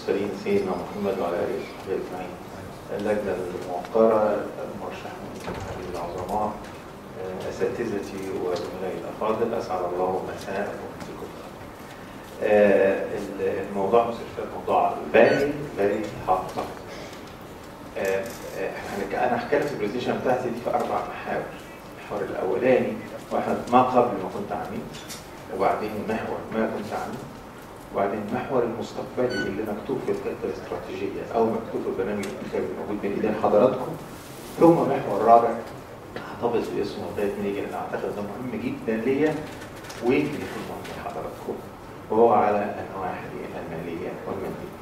المرسلين سيدنا محمد وعلى اله وصحبه اجمعين. اللجنه الموقره المرشحين العظماء آه، اساتذتي وزملائي الافاضل اسعد الله مساءكم بكم. آه، الموضوع مستشفيات موضوع بالي بالي حاطه آه، آه، انا هتكلم في البرزنتيشن بتاعتي دي في اربع محاور المحور الاولاني واحد ما قبل ما كنت عميد وبعدين محور ما كنت عميد وبعدين المحور المستقبلي اللي مكتوب في الخطه الاستراتيجيه او مكتوب في البرنامج الانتخابي الموجود بين ايدين حضراتكم ثم محور رابع هحتفظ باسمه لغايه ما يجي لان اعتقد ده مهم جدا ليا ويمكن يكون مهم لحضراتكم وهو على النواحي الماليه والماديه.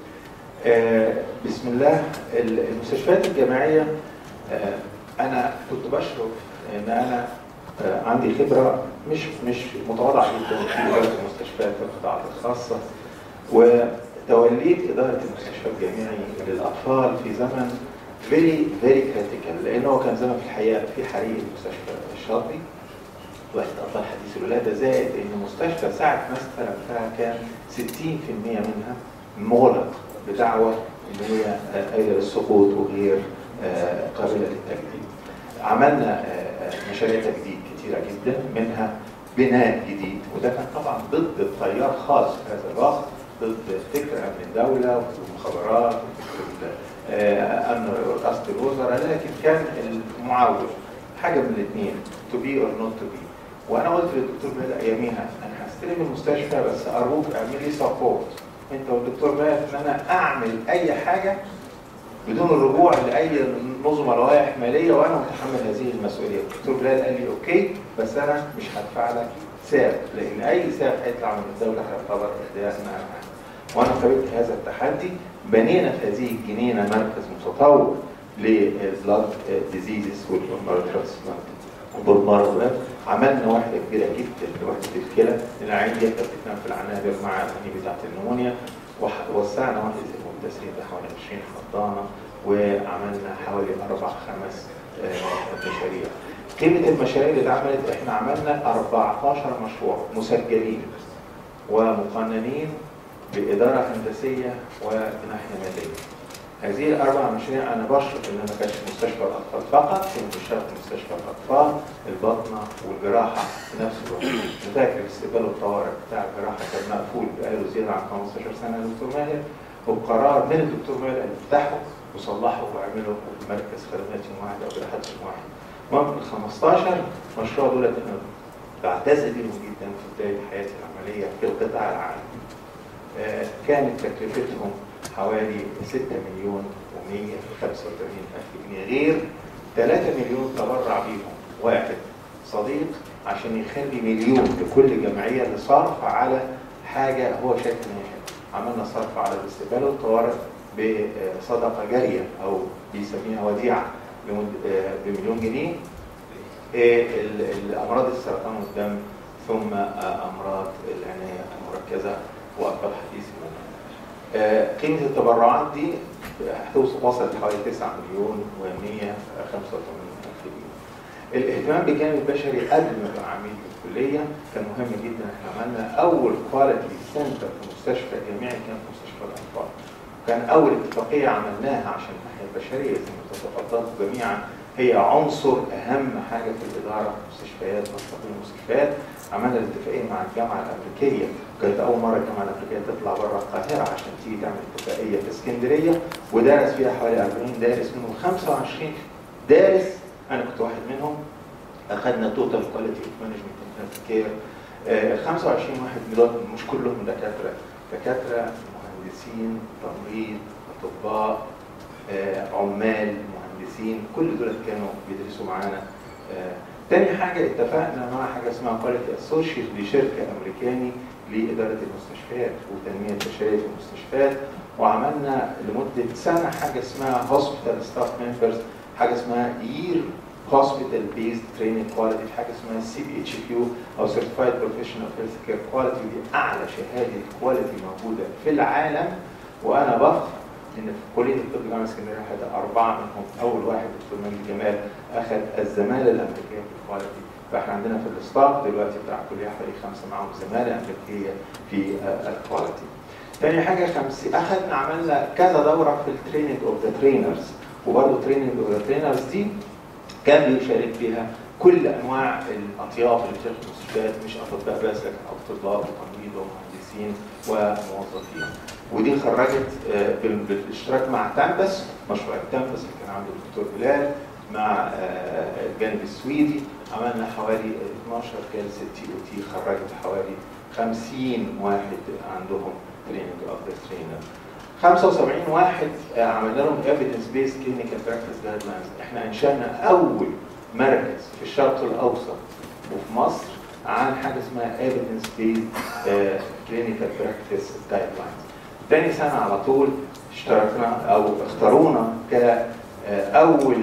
آه بسم الله المستشفيات الجامعيه آه انا كنت بشرف ان انا آه عندي خبره مش مش متواضعه جدا في اداره المستشفيات والقطاعات الخاصه وتوليت اداره المستشفى الجامعي للاطفال في زمن فيري فيري كريتيكال لانه كان زمن في الحقيقه في حريق المستشفى الشاطبي واحد اطفال حديث الولاده زائد ان المستشفى ساعه ما استلمتها كان 60% منها مغلق بدعوى ان هي قايله للسقوط وغير قابله للتجديد. عملنا مشاريع تجديد كثيره جدا منها بناء جديد وده كان طبعا ضد التيار خاص في هذا الوقت ضد فكر امن الدوله والمخابرات وفكر امن رئاسه الوزراء لكن كان المعول حاجه من الاثنين تو بي اور نوت تو بي وانا قلت للدكتور بلال اياميها انا هستلم المستشفى بس ارجوك اعمل لي سبورت انت والدكتور بلال ان انا اعمل اي حاجه بدون الرجوع لاي نظم روائح ماليه وانا متحمل هذه المسؤوليه الدكتور بلال قال لي اوكي بس انا مش هدفع لك سعر لان اي سعر هيطلع من الدوله هيعتبر اهداء معنا وانا قبلت هذا التحدي بنينا في هذه الجنينه مركز متطور للبلاد ديزيزز والبلاد ترانسبلانت وبالمرض عملنا واحده كبيره جدا لوحده الكلى العين دي كانت بتنام في العنابر مع الاني بتاعت النمونيا ووسعنا وحده المنتسرين بحوالي 20 حضانه وعملنا حوالي اربع خمس مشاريع. قيمه المشاريع اللي اتعملت احنا عملنا 14 مشروع مسجلين ومقننين باداره هندسيه وناحيه ماليه. هذه الاربع مشاريع انا بشرف ان ما كانش مستشفى الاطفال فقط كنت بشتغل في مستشفى الاطفال الباطنه والجراحه في نفس الوقت فاكر استقبال الطوارئ بتاع الجراحه كان مقفول بقاله زياده عن 15 سنه يا دكتور ماهر وبقرار من الدكتور ماهر ان يفتحوا وصلحوا واعملوا مركز خدمات يوم واحد او جراحات يوم واحد. المهم ال 15 مشروع دول انا بعتز بيهم جدا في بدايه حياتي العمليه في القطاع العام. آه كانت تكلفتهم حوالي 6 مليون و185 ألف جنيه غير 3 مليون تبرع بيهم واحد صديق عشان يخلي مليون لكل جمعية لصرف على حاجة هو شايف إن هي عملنا صرف على الاستقبال والطوارئ بصدقة جارية أو بيسميها وديعة بمليون جنيه الأمراض السرطان والدم ثم أمراض العناية المركزة وأطفال حديث المنام قيمة التبرعات دي هتوصل وصلت حوالي 9 مليون و185 ألف جنيه. الاهتمام بالجانب البشري قبل ما ابقى عميد في الكلية كان مهم جدا احنا عملنا أول كواليتي سنتر في مستشفى جامعي كان في مستشفى الأطفال. كان أول اتفاقية عملناها عشان الناحية البشرية زي ما تفضلتوا جميعا هي عنصر أهم حاجة في الإدارة في المستشفيات وتقييم المستشفيات عملنا الاتفاقيه مع الجامعه الامريكيه كانت اول مره الجامعه الامريكيه تطلع بره القاهره عشان تيجي تعمل اتفاقيه في اسكندريه ودرس فيها حوالي 40 دارس منهم 25 دارس انا كنت واحد منهم اخذنا توتال كواليتي اوف مانجمنت كير 25 واحد دول مش كلهم دكاتره دكاتره مهندسين تمريض اطباء عمال مهندسين كل دول كانوا بيدرسوا معانا تاني حاجة اتفقنا مع حاجة اسمها كواليتي اسوشيت لشركة أمريكاني لإدارة المستشفيات وتنمية البشرية في المستشفيات وعملنا لمدة سنة حاجة اسمها هوسبيتال ستاف ممبرز حاجة اسمها يير هوسبيتال بيزد تريننج كواليتي حاجة اسمها سي بي اتش كيو أو سيرتيفايد بروفيشنال هيلث كير كواليتي ودي أعلى شهادة كواليتي موجودة في العالم وأنا بفخر ان في كليه الطب جامعه اسكندريه حتى اربعه منهم اول واحد دكتور مجدي جمال اخذ الزماله الامريكيه في الكواليتي فاحنا عندنا في الاستاف دلوقتي بتاع الكليه حوالي خمسه معاهم زماله امريكيه في الكواليتي. تاني حاجه خمسين اخذنا عملنا كذا دوره في التريننج اوف ذا ترينرز وبرضه تريننج اوف ذا ترينرز دي كان بيشارك فيها كل انواع الاطياف اللي بتشتغل في المستشفيات مش اطباء بس لكن اطباء وتمريض ومهندسين وموظفين ودي خرجت آه، بال- بالاشتراك مع تامبس مشروع التامبس اللي كان عنده الدكتور بلال مع آه، الجانب السويدي عملنا حوالي 12 جلسه تي او تي خرجت حوالي 50 واحد عندهم تريننج اوف ذا ترينر 75 واحد آه، عملنا لهم ايفيدنس بيس كلينيكال براكتس جايد لاينز احنا انشانا اول مركز في الشرق الاوسط وفي مصر عن حاجه اسمها ايفيدنس بيس كلينيكال براكتس جايد لاينز تاني سنه على طول اشتركنا او اختارونا كاول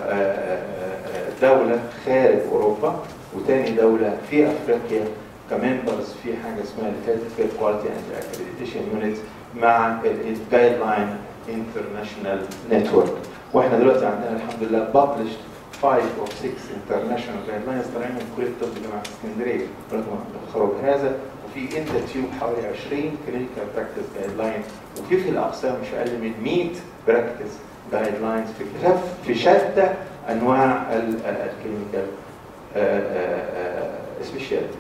دوله خارج اوروبا وتاني دوله في افريقيا كممبرز في حاجه اسمها الهيلث كير كواليتي اند اكريديشن يونت مع الجايد لاين انترناشونال نتورك واحنا دلوقتي عندنا الحمد لله published 5 or 6 international guidelines طالعين من كليه الطب جامعه اسكندريه ولكم تخرج هذا وفي انت تيوب حوالي 20 كلينيكال براكتس جايد لاين وفي في الاقسام مش اقل من 100 براكتس جايد لاينز في كتاب في شتى انواع الكلينيكال سبيشاليتيز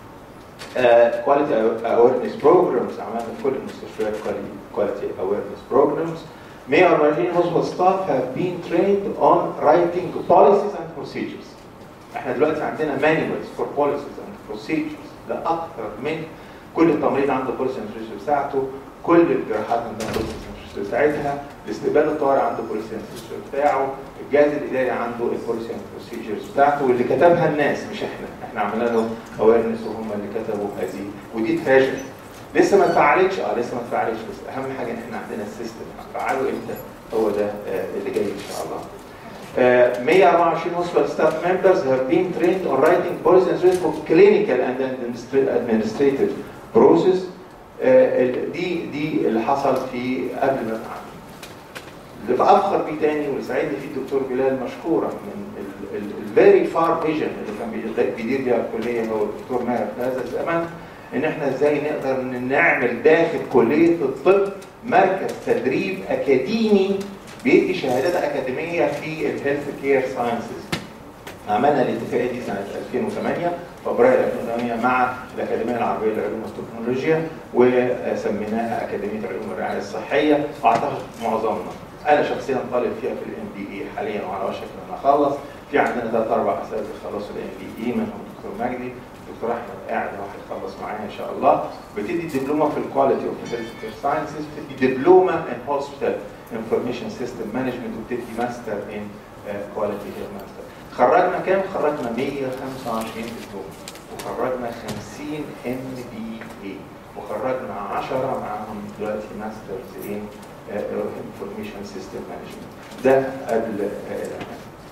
كواليتي اويرنس بروجرامز عملنا في كل المستشفيات كواليتي اويرنس بروجرامز 140 hospital staff have been trained on writing policies and procedures. احنا دلوقتي عندنا manuals for policies and procedures ده اكثر من كل تمريض عنده policy and procedure بتاعته كل الجراحات عندها policy and procedure بتاعتها الاستقبال الطوارئ عنده policy and procedure بتاعه الجهاز الاداري عنده البوليسي and procedures بتاعته واللي كتبها الناس مش احنا احنا عملنا له awareness وهم اللي كتبوا هذه ودي تراجع لسه ما اتفعلتش اه لسه ما اتفعلتش بس اهم حاجه ان احنا عندنا السيستم هنفعله امتى هو ده آه، اللي جاي ان شاء الله Uh, 124 hospital staff members have been trained on writing policy and procedures for clinical and administra- administrative process. Uh, ال- دي دي اللي حصل في قبل ما اتعمل. اللي بأفخر بيه تاني واللي ساعدني فيه الدكتور بلال مشكورا من الفيري فار فيجن اللي كان بيد- بيدير بيها الكليه هو الدكتور ماهر في هذا الزمن ان احنا ازاي نقدر نعمل داخل كليه الطب مركز تدريب اكاديمي بيدي شهادات اكاديميه في الهيلث كير ساينسز عملنا الاتفاقيه دي سنه 2008 فبراير 2008 مع الاكاديميه العربيه للعلوم والتكنولوجيا وسميناها اكاديميه علوم الرعايه الصحيه واعتقد معظمنا انا شخصيا طالب فيها في الام بي اي حاليا وعلى وشك ان اخلص في عندنا ثلاث اربع اساتذه خلصوا الام بي اي منهم الدكتور مجدي الدكتور احمد قاعد راح يخلص معايا ان شاء الله بتدي دبلومه في الكواليتي اوف هيلث كير ساينسز بتدي دبلومه ان هوسبيتال انفورميشن سيستم مانجمنت وبتدي ماستر ان كواليتي هير ماستر خرجنا كام؟ خرجنا 125 دبلوم وخرجنا 50 ام بي اي وخرجنا 10 معاهم دلوقتي ماسترز ان انفورميشن سيستم مانجمنت ده قبل آه،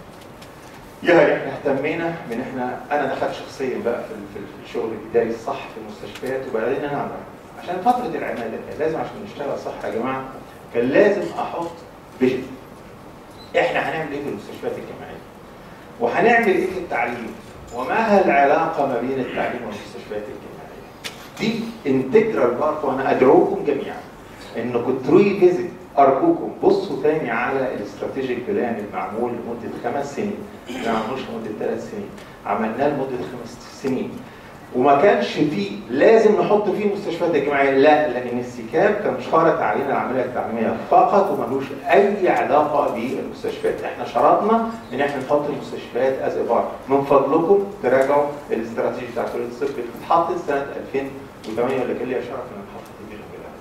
يعني احنا اهتمينا من احنا انا دخلت شخصيا بقى في في في الشغل الاداري الصح في المستشفيات وبعدين انا عمل عشان فتره العماله كان لازم عشان نشتغل صح يا جماعه كان لازم احط فيجن احنا هنعمل ايه في المستشفيات الجامعيه وهنعمل ايه في التعليم وما العلاقه ما بين التعليم والمستشفيات الجامعيه دي انتجرال بارت وانا ادعوكم جميعا انكم تروي فيزيت ارجوكم بصوا تاني على الاستراتيجيك بلان المعمول لمده خمس سنين ما عملوش لمده ثلاث سنين عملناه لمده خمس سنين وما كانش فيه لازم نحط فيه المستشفيات الجامعيه لا لان السكاب كان شارط علينا العمليه التعليميه فقط وملوش اي علاقه بالمستشفيات احنا شرطنا ان احنا نحط المستشفيات از بار من فضلكم تراجعوا الاستراتيجي بتاع كليه الطب اللي اتحطت سنه 2008 واللي كان ليا شرف ان اتحط في الفيجن بتاعها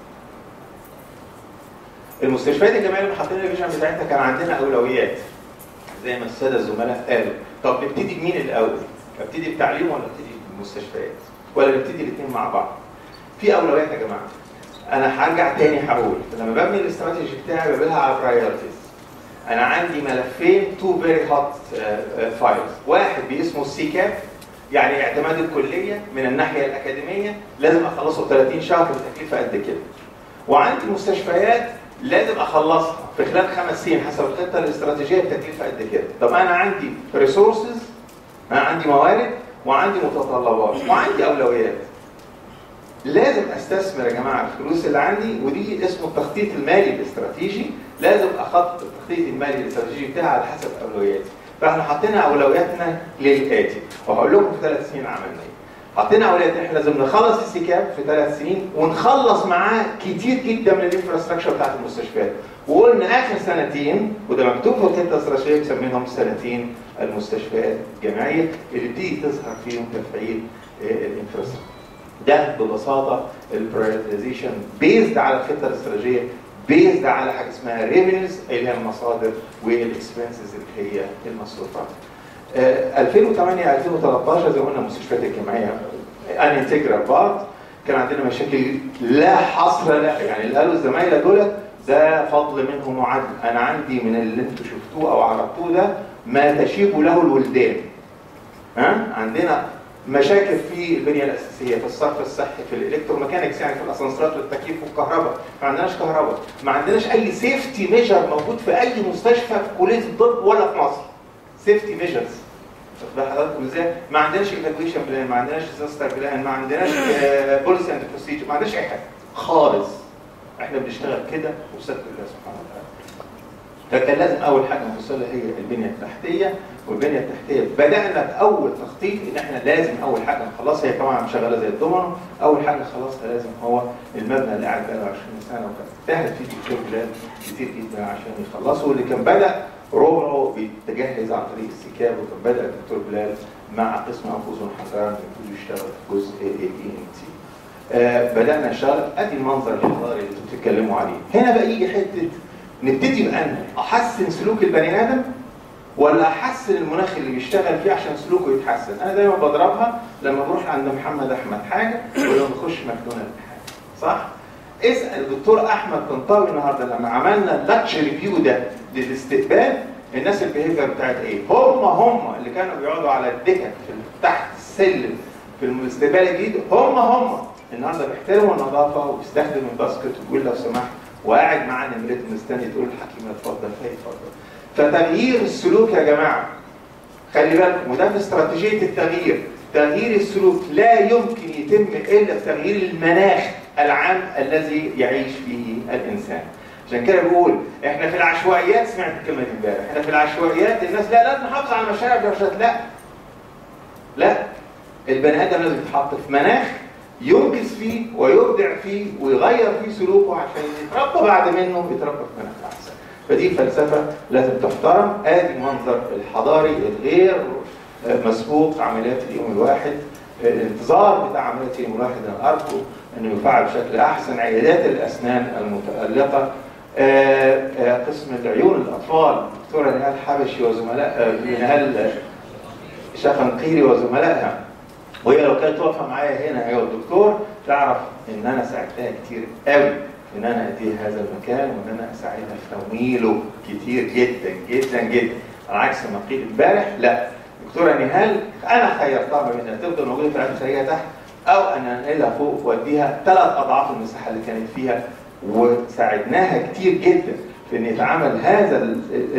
المستشفيات الجامعيه اللي حاطين الفيجن بتاعتها كان عندنا اولويات زي ما الساده الزملاء قالوا طب نبتدي بمين الاول؟ ابتدي بتعليم ولا ابتدي بالمستشفيات؟ ولا نبتدي الاثنين مع بعض؟ في اولويات يا جماعه انا هرجع تاني هقول لما ببني الاستراتيجي بتاعي ببنيها على برايورتيز انا عندي ملفين تو فيري هوت فايلز واحد باسمه السي كاب يعني اعتماد الكليه من الناحيه الاكاديميه لازم اخلصه في 30 شهر بتكلفه قد كده وعندي مستشفيات لازم اخلصها في خلال خمس سنين حسب الخطه الاستراتيجيه بتكلفه قد كده طب انا عندي ريسورسز انا عندي موارد وعندي متطلبات وعندي اولويات لازم استثمر يا جماعه الفلوس اللي عندي ودي اسمه التخطيط المالي الاستراتيجي لازم اخطط التخطيط المالي الاستراتيجي بتاعي على حسب اولوياتي فاحنا حطينا اولوياتنا للاتي وهقول لكم في ثلاث سنين عملنا ايه حطينا اولويات احنا لازم نخلص السكاب في ثلاث سنين ونخلص معاه كتير جدا من الانفراستراكشر بتاعت المستشفيات وقلنا اخر سنتين وده مكتوب في الخطه الاستراتيجيه مسمينهم سنتين المستشفيات الجامعيه اللي بتيجي تظهر فيهم تفعيل الانفراستراكشر ده ببساطه البرايورتيزيشن بيزد على الخطه الاستراتيجيه بيزد على حاجه اسمها ريفينيوز اللي هي المصادر والاكسبنسز اللي هي المصروفات. آه 2008 2013 زي ما قلنا المستشفيات الجامعيه ان انتجرال بارت كان عندنا مشاكل لا حصر لها يعني اللي قالوا الزمايله دول ده فضل منهم وعدل انا عندي من اللي انتم شفتوه او عرفتوه ده ما تشيب له الولدان ها عندنا مشاكل في البنيه الاساسيه في الصرف الصحي في الالكتروميكانكس يعني في الاسانسيرات والتكييف والكهرباء ما عندناش كهرباء ما عندناش اي سيفتي ميجر موجود في اي مستشفى في كليه الطب ولا في مصر سيفتي ميجرز واخد حضراتكم ازاي؟ ما عندناش ايفاكويشن بلان ما عندناش ديزاستر بلان ما عندناش بوليسي اند بروسيجر ما عندناش اي حاجه خالص احنا بنشتغل كده وستر الله سبحانه وتعالى فكان لازم اول حاجه نفصلها هي البنيه التحتيه والبنيه التحتيه بدانا باول تخطيط ان احنا لازم اول حاجه نخلصها هي طبعا شغاله زي الدومينو اول حاجه نخلصها لازم هو المبنى اللي قاعد بقاله 20 سنه وكان اجتهد فيه دكتور بلال كتير جدا عشان يخلصه واللي كان بدا ربعه بيتجهز عن طريق السكاب وكان بدا الدكتور بلال مع قسم انفس وحضاره يبتدوا يشتغل في جزء اي ام تي آه بدانا نشتغل ادي المنظر الحضاري اللي انتوا بتتكلموا عليه هنا بقى يجي حته نبتدي بان احسن سلوك البني ادم ولا احسن المناخ اللي بيشتغل فيه عشان سلوكه يتحسن انا دايما بضربها لما بروح عند محمد احمد حاجه ولما بخش ماكدونالد حاجه صح اسال الدكتور احمد طنطاوي النهارده لما عملنا اللاتش ريفيو ده للاستقبال الناس البيهيفير بتاعت ايه هم هم اللي كانوا بيقعدوا على الدكك في تحت السلم في الاستقبال الجديد هم هم النهارده بيحترموا النظافه وبيستخدموا الباسكت ويقول لو سمحت وقاعد معاه نمرته مستني تقول الحكيم اتفضل اتفضل فتغيير السلوك يا جماعه خلي بالكم وده في استراتيجيه التغيير تغيير السلوك لا يمكن يتم الا بتغيير المناخ العام الذي يعيش فيه الانسان عشان كده بقول احنا في العشوائيات سمعت الكلمه دي امبارح احنا في العشوائيات الناس لا لازم نحافظ على المشاريع والجراشات لا لا البني ادم لازم يتحط في مناخ ينجز فيه ويبدع فيه ويغير فيه سلوكه عشان يتربى بعد منه يتربى في مناخ احسن فدي فلسفه لازم تحترم ادي المنظر الحضاري الغير مسبوق عمليات اليوم الواحد الانتظار بتاع عمليات اليوم الواحد انا ارجو انه يفعل بشكل احسن عيادات الاسنان المتالقه آآ آآ قسم العيون الاطفال دكتوره نهال حبشي وزملاء نهال شفنقيري وزملائها وهي لو كانت واقفه معايا هنا هي والدكتور تعرف ان انا ساعدتها كتير قوي ان انا اديها هذا المكان وان انا اساعدها في تمويله كتير جدا جدا جدا على عكس ما قيل امبارح لا دكتوره نهال انا خيرتها ما بين انها تفضل موجوده في العيادة الخارجيه تحت او ان انقلها فوق واديها ثلاث اضعاف المساحه اللي كانت فيها وساعدناها كتير جدا في ان يتعمل هذا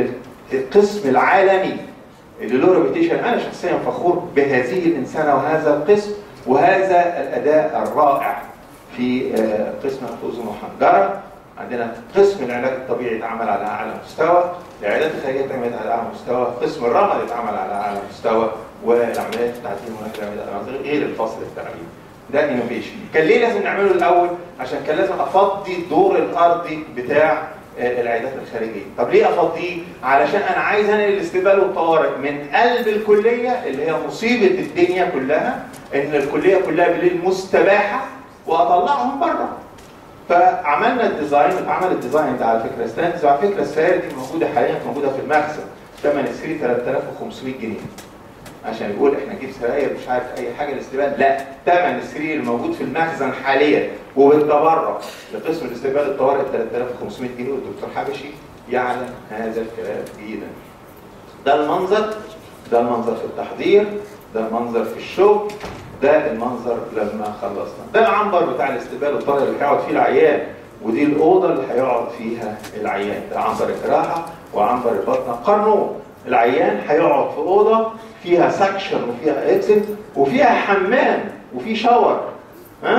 القسم العالمي اللي له ريبيتيشن انا شخصيا فخور بهذه الانسانه وهذا القسم وهذا الاداء الرائع في قسم الخزن وحنجره عندنا قسم العلاج الطبيعي اتعمل على اعلى مستوى العيادات الخارجيه اتعملت على اعلى مستوى قسم الرمد اتعمل على اعلى مستوى والعمليات التعديل المناخي غير الفصل التعليمي ده انوفيشن كان ليه لازم نعمله الاول عشان كان لازم افضي الدور الارضي بتاع العيادات الخارجيه طب ليه افضيه علشان انا عايز انقل الاستقبال والطوارئ من قلب الكليه اللي هي مصيبه الدنيا كلها ان الكليه كلها بالليل مستباحه واطلعهم بره فعملنا الديزاين اتعمل الديزاين ده على فكره ستاندز وعلى فكره السيارة دي موجوده حاليا موجوده في المخزن ثمن السري 3500 جنيه عشان يقول احنا نجيب سراير مش عارف اي حاجه الاستقبال لا ثمن السرير الموجود في المخزن حاليا وبالتبرع لقسم الاستقبال الطوارئ 3500 جنيه والدكتور حبشي يعلم هذا الكلام جيدا ده المنظر ده المنظر في التحضير ده المنظر في الشغل ده المنظر لما خلصنا ده العنبر بتاع الاستقبال الطارئ اللي هيقعد فيه العيان ودي الاوضه اللي هيقعد فيها العيان ده عنبر الجراحه وعنبر البطنه قارنوه العيان هيقعد في اوضه فيها سكشن وفيها اكسل وفيها حمام وفي شاور ها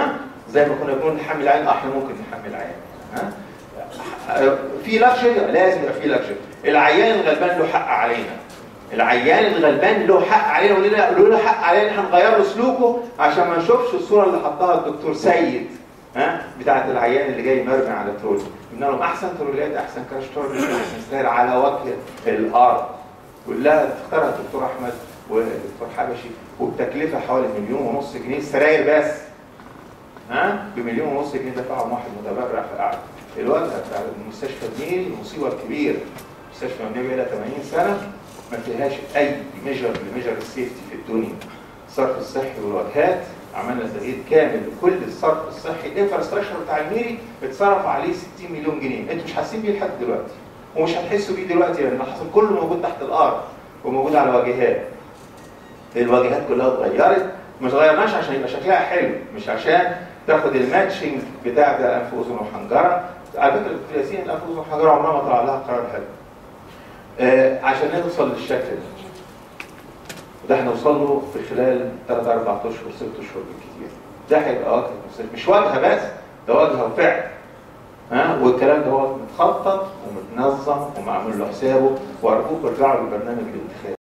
زي ما كنا بنقول نحمل عين اه احنا ممكن نحمل عين ها في لاكشري لازم يبقى في لاكشري العيان الغلبان له حق علينا العيان الغلبان له حق علينا ولنا له حق علينا احنا نغير له سلوكه عشان ما نشوفش الصوره اللي حطها الدكتور سيد ها بتاعت العيان اللي جاي مرمي على ترول قلنا لهم احسن ترولات احسن كراش ترول احسن سلاير على وجه الارض كلها تختارها الدكتور احمد والدكتور حبشي وبتكلفه حوالي مليون ونص جنيه السراير بس ها بمليون ونص جنيه دفعهم واحد متبرع في قعده الوجهه بتاع المستشفى النيل المصيبه الكبيره مستشفى النيل بقى 80 سنه ما فيهاش اي ميجر لميجر السيفتي في الدنيا الصرف الصحي والواجهات عملنا تغيير كامل لكل الصرف الصحي الانفراستراكشر بتاع الميري اتصرف عليه 60 مليون جنيه انتوا مش حاسين بيه لحد دلوقتي ومش هتحسوا بيه دلوقتي لان اللي حصل كله موجود تحت الارض وموجود على واجهات الواجهات كلها اتغيرت مش غيرناش عشان يبقى شكلها حلو مش عشان تاخد الماتشنج بتاع ده انف واذن وحنجره على فكره دكتور ياسين الانف واذن وحنجره عمرها ما طلع لها قرار حلو آه عشان نوصل للشكل ده وده هنوصل له في خلال 3 4 اشهر 6 اشهر بالكثير ده هيبقى واجهه مستشفى مش واجهه بس ده واجهه وفعل ها والكلام ده هو متخطط ومتنظم ومعمول له حسابه وارجوكم ارجعوا للبرنامج الانتخابي